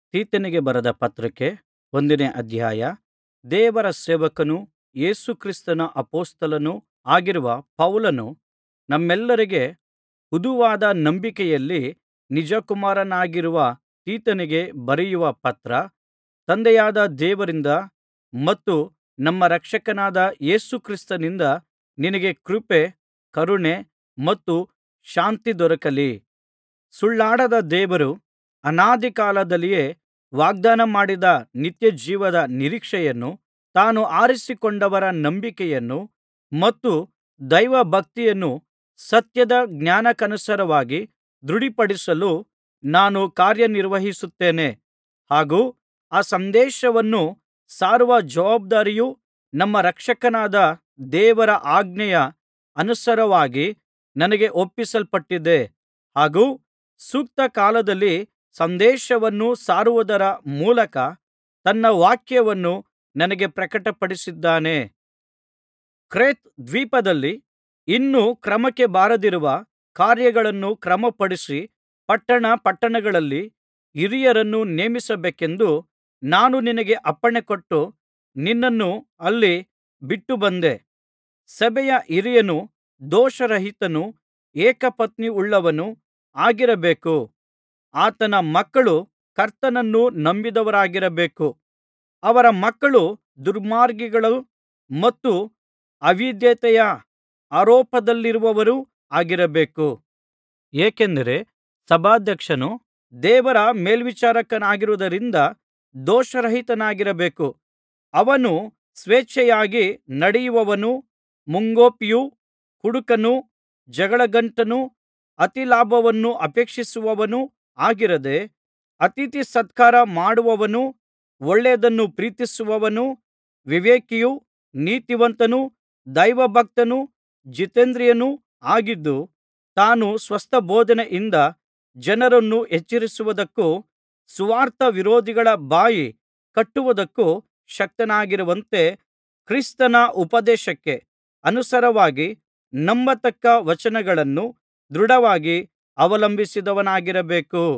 ತೀತನಿಗೆ ಬರೆದ ಪತ್ರಕ್ಕೆ ಒಂದನೇ ಅಧ್ಯಾಯ ದೇವರ ಸೇವಕನೂ ಯೇಸು ಕ್ರಿಸ್ತನ ಅಪೊಸ್ತಲನೂ ಆಗಿರುವ ಪೌಲನು ನಮ್ಮೆಲ್ಲರಿಗೆ ಹುದುವಾದ ನಂಬಿಕೆಯಲ್ಲಿ ನಿಜಕುಮಾರನಾಗಿರುವ ತೀತನಿಗೆ ಬರೆಯುವ ಪತ್ರ ತಂದೆಯಾದ ದೇವರಿಂದ ಮತ್ತು ನಮ್ಮ ರಕ್ಷಕನಾದ ಯೇಸು ಕ್ರಿಸ್ತನಿಂದ ನಿನಗೆ ಕೃಪೆ ಕರುಣೆ ಮತ್ತು ಶಾಂತಿ ದೊರಕಲಿ ಸುಳ್ಳಾಡದ ದೇವರು ಅನಾದಿಕಾಲದಲ್ಲಿಯೇ ವಾಗ್ದಾನ ಮಾಡಿದ ನಿತ್ಯಜೀವದ ನಿರೀಕ್ಷೆಯನ್ನು ತಾನು ಆರಿಸಿಕೊಂಡವರ ನಂಬಿಕೆಯನ್ನು ಮತ್ತು ದೈವಭಕ್ತಿಯನ್ನು ಸತ್ಯದ ಜ್ಞಾನಕ್ಕನುಸಾರವಾಗಿ ದೃಢಪಡಿಸಲು ನಾನು ಕಾರ್ಯನಿರ್ವಹಿಸುತ್ತೇನೆ ಹಾಗೂ ಆ ಸಂದೇಶವನ್ನು ಸಾರುವ ಜವಾಬ್ದಾರಿಯು ನಮ್ಮ ರಕ್ಷಕನಾದ ದೇವರ ಆಜ್ಞೆಯ ಅನುಸಾರವಾಗಿ ನನಗೆ ಒಪ್ಪಿಸಲ್ಪಟ್ಟಿದೆ ಹಾಗೂ ಸೂಕ್ತ ಕಾಲದಲ್ಲಿ ಸಂದೇಶವನ್ನು ಸಾರುವುದರ ಮೂಲಕ ತನ್ನ ವಾಕ್ಯವನ್ನು ನನಗೆ ಪ್ರಕಟಪಡಿಸಿದ್ದಾನೆ ಕ್ರೇತ್ ದ್ವೀಪದಲ್ಲಿ ಇನ್ನೂ ಕ್ರಮಕ್ಕೆ ಬಾರದಿರುವ ಕಾರ್ಯಗಳನ್ನು ಕ್ರಮಪಡಿಸಿ ಪಟ್ಟಣ ಪಟ್ಟಣಗಳಲ್ಲಿ ಹಿರಿಯರನ್ನು ನೇಮಿಸಬೇಕೆಂದು ನಾನು ನಿನಗೆ ಅಪ್ಪಣೆಕೊಟ್ಟು ನಿನ್ನನ್ನು ಅಲ್ಲಿ ಬಿಟ್ಟುಬಂದೆ ಸಭೆಯ ಹಿರಿಯನು ದೋಷರಹಿತನೂ ಏಕಪತ್ನಿಯುಳ್ಳವನೂ ಆಗಿರಬೇಕು ಆತನ ಮಕ್ಕಳು ಕರ್ತನನ್ನು ನಂಬಿದವರಾಗಿರಬೇಕು ಅವರ ಮಕ್ಕಳು ದುರ್ಮಾರ್ಗಿಗಳೂ ಮತ್ತು ಅವಿಧೇಯತೆಯ ಆರೋಪದಲ್ಲಿರುವವರೂ ಆಗಿರಬೇಕು ಏಕೆಂದರೆ ಸಭಾಧ್ಯಕ್ಷನು ದೇವರ ಮೇಲ್ವಿಚಾರಕನಾಗಿರುವುದರಿಂದ ದೋಷರಹಿತನಾಗಿರಬೇಕು ಅವನು ಸ್ವೇಚ್ಛೆಯಾಗಿ ನಡೆಯುವವನೂ ಮುಂಗೋಪಿಯೂ ಕುಡುಕನೂ ಜಗಳಗಂಟನೂ ಅತಿಲಾಭವನ್ನು ಅಪೇಕ್ಷಿಸುವವನೂ ಆಗಿರದೆ ಅತಿಥಿ ಸತ್ಕಾರ ಮಾಡುವವನೂ ಒಳ್ಳೆಯದನ್ನು ಪ್ರೀತಿಸುವವನೂ ವಿವೇಕಿಯೂ ನೀತಿವಂತನೂ ದೈವಭಕ್ತನೂ ಜಿತೇಂದ್ರಿಯನೂ ಆಗಿದ್ದು ತಾನು ಸ್ವಸ್ಥಬೋಧನೆಯಿಂದ ಜನರನ್ನು ಎಚ್ಚರಿಸುವುದಕ್ಕೂ ಸುವಾರ್ತ ವಿರೋಧಿಗಳ ಬಾಯಿ ಕಟ್ಟುವುದಕ್ಕೂ ಶಕ್ತನಾಗಿರುವಂತೆ ಕ್ರಿಸ್ತನ ಉಪದೇಶಕ್ಕೆ ಅನುಸಾರವಾಗಿ ನಂಬತಕ್ಕ ವಚನಗಳನ್ನು ದೃಢವಾಗಿ ಅವಲಂಬಿಸಿದವನಾಗಿರಬೇಕು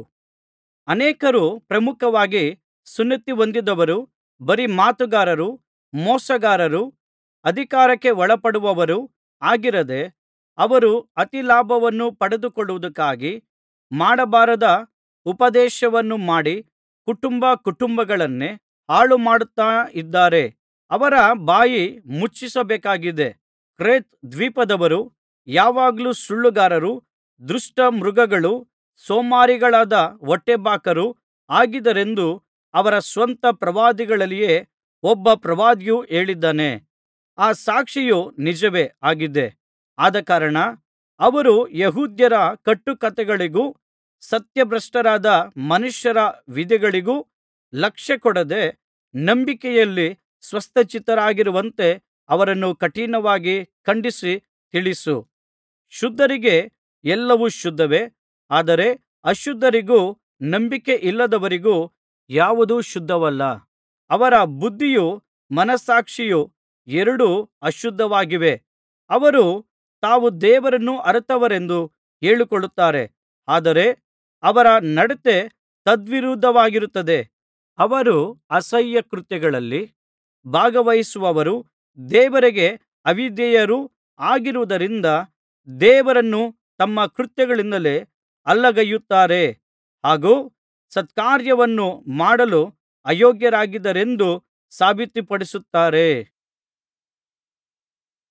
ಅನೇಕರು ಪ್ರಮುಖವಾಗಿ ಸುನ್ನತಿ ಹೊಂದಿದವರು ಬರೀ ಮಾತುಗಾರರೂ ಮೋಸಗಾರರೂ ಅಧಿಕಾರಕ್ಕೆ ಒಳಪಡುವವರೂ ಆಗಿರದೆ ಅವರು ಅತಿಲಾಭವನ್ನು ಪಡೆದುಕೊಳ್ಳುವುದಕ್ಕಾಗಿ ಮಾಡಬಾರದ ಉಪದೇಶವನ್ನು ಮಾಡಿ ಕುಟುಂಬ ಕುಟುಂಬಗಳನ್ನೇ ಹಾಳುಮಾಡುತ್ತಾ ಇದ್ದಾರೆ ಅವರ ಬಾಯಿ ಮುಚ್ಚಿಸಬೇಕಾಗಿದೆ ಕ್ರೇತ್ ದ್ವೀಪದವರು ಯಾವಾಗಲೂ ಸುಳ್ಳುಗಾರರೂ ದುಷ್ಟ ಮೃಗಗಳೂ ಸೋಮಾರಿಗಳಾದ ಹೊಟ್ಟೆಬಾಕರೂ ಆಗಿದ್ದಾರೆಂದು ಅವರ ಸ್ವಂತ ಪ್ರವಾದಿಗಳಲ್ಲಿಯೇ ಒಬ್ಬ ಪ್ರವಾದಿಯು ಹೇಳಿದ್ದಾನೆ ಆ ಸಾಕ್ಷಿಯು ನಿಜವೇ ಆಗಿದೆ ಆದಕಾರಣ ಅವರು ಯೆಹೂದ್ಯರ ಕಟ್ಟುಕಥೆಗಳಿಗೂ ಸತ್ಯಭ್ರಷ್ಟರಾದ ಮನುಷ್ಯರ ವಿಧಿಗಳಿಗೂ ಲಕ್ಷ್ಯಕೊಡದೆ ನಂಬಿಕೆಯಲ್ಲಿ ಸ್ವಸ್ಥಚಿತ್ತರಾಗಿರುವಂತೆ ಅವರನ್ನು ಕಠಿಣವಾಗಿ ಖಂಡಿಸಿ ತಿಳಿಸು ಶುದ್ಧರಿಗೆ ಎಲ್ಲವೂ ಶುದ್ಧವೇ ಆದರೆ ಅಶುದ್ಧರಿಗೂ ನಂಬಿಕೆಯಿಲ್ಲದವರಿಗೂ ಯಾವುದೂ ಶುದ್ಧವಲ್ಲ ಅವರ ಬುದ್ಧಿಯೂ ಮನಸ್ಸಾಕ್ಷಿಯೂ ಎರಡೂ ಅಶುದ್ಧವಾಗಿವೆ ಅವರು ತಾವು ದೇವರನ್ನು ಅರಿತವರೆಂದು ಹೇಳಿಕೊಳ್ಳುತ್ತಾರೆ ಆದರೆ ಅವರ ನಡತೆ ತದ್ವಿರುದ್ಧವಾಗಿರುತ್ತದೆ ಅವರು ಅಸಹ್ಯ ಕೃತ್ಯಗಳಲ್ಲಿ ಭಾಗವಹಿಸುವವರೂ ದೇವರಿಗೆ ಅವಿಧೇಯರೂ ಆಗಿರುವುದರಿಂದ ದೇವರನ್ನು ತಮ್ಮ ಕೃತ್ಯಗಳಿಂದಲೇ ಅಲ್ಲಗಳೆಯುತ್ತಾರೆ ಹಾಗೂ ಸತ್ಕಾರ್ಯವನ್ನು ಮಾಡಲು ಅಯೋಗ್ಯರಾಗಿದ್ದಾರೆಂದು ಸಾಬೀತುಪಡಿಸುತ್ತಾರೆ